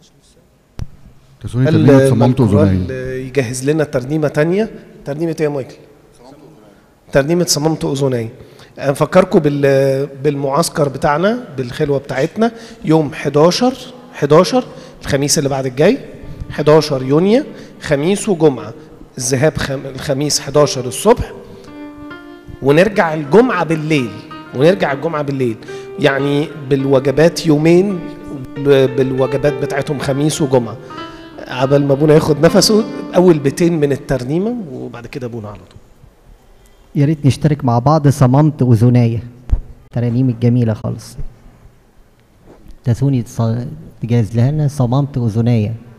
تسوني ترنيمة صممت قال أذني يجهز لنا ترنيمة تانية ترنيمة ايه يا مايكل؟ ترنيمة صممت أذني نفكركم بال بالمعسكر بتاعنا بالخلوة بتاعتنا يوم 11 11 الخميس اللي بعد الجاي 11 يونيو خميس وجمعة الذهاب خم... الخميس 11 الصبح ونرجع الجمعة بالليل ونرجع الجمعة بالليل يعني بالوجبات يومين ب- بالوجبات بتاعتهم خميس وجمعة عبال ما ابونا ياخد نفسه اول بيتين من الترنيمة وبعد كده ابونا على طول يا ريت نشترك مع بعض صممت أذناي ترانيم الجميلة خالص تسوني تص- تجهز لنا صممت أذناي